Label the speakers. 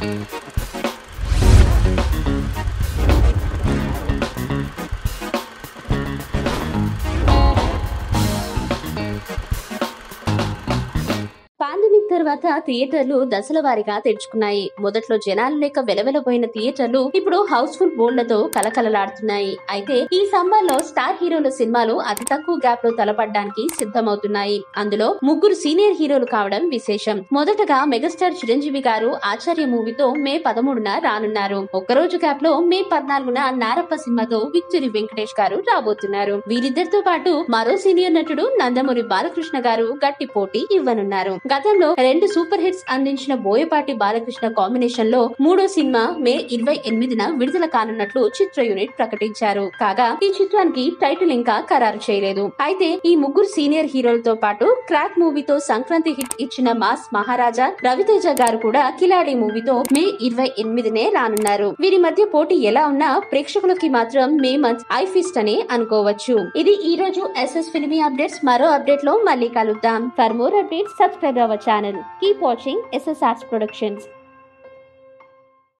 Speaker 1: pandemic తర్వాత థియేటర్లు దశల వారీగా తెరుచుకున్నాయి మొదట్లో జనాలు లేక వెలవెలబోయిన థియేటర్లు ఇప్పుడు హౌస్ఫుల్ బోర్డులతో కలకలలాడుతున్నాయి అయితే ఈ సమ్మర్ లో స్టార్ హీరోల సినిమాలు అతి తక్కువ గ్యాప్ లో తలపడడానికి సిద్ధమవుతున్నాయి అందులో ముగ్గురు సీనియర్ హీరోలు కావడం విశేషం మొదటగా మెగాస్టార్ చిరంజీవి గారు ఆచార్య మూవీతో మే పదమూడున రానున్నారు ఒక్కరోజు గ్యాప్ లో మే పద్నాలుగున నారప్ప సినిమాతో విక్టరీ వెంకటేష్ గారు రాబోతున్నారు వీరిద్దరితో పాటు మరో సీనియర్ నటుడు నందమూరి బాలకృష్ణ గారు గట్టి పోటీ ఇవ్వనున్నారు గతంలో రెండు సూపర్ హిట్స్ అందించిన బోయపాటి బాలకృష్ణ కాంబినేషన్ లో మూడో సినిమా మే ఇరవై ఎనిమిదిన విడుదల కానున్నట్లు చిత్ర యూనిట్ ప్రకటించారు కాగా ఈ చిత్రానికి టైటిల్ ఇంకా ఖరారు చేయలేదు అయితే ఈ ముగ్గురు సీనియర్ హీరోలతో పాటు క్రాక్ మూవీతో సంక్రాంతి హిట్ ఇచ్చిన మాస్ మహారాజా రవితేజ గారు కూడా కిలాడి మూవీతో మే ఇరవై ఎనిమిదినే రానున్నారు వీరి మధ్య పోటీ ఎలా ఉన్నా ప్రేక్షకులకి మాత్రం మే మంత్ ఐ ఫిస్ట్ అనే అనుకోవచ్చు ఇది ఈ రోజు ఎస్ఎస్ ఫిల్మీ అప్డేట్స్ మరో అప్డేట్ లో మళ్ళీ కలుద్దాం for more updates subscribe our channel keep watching SS arts productions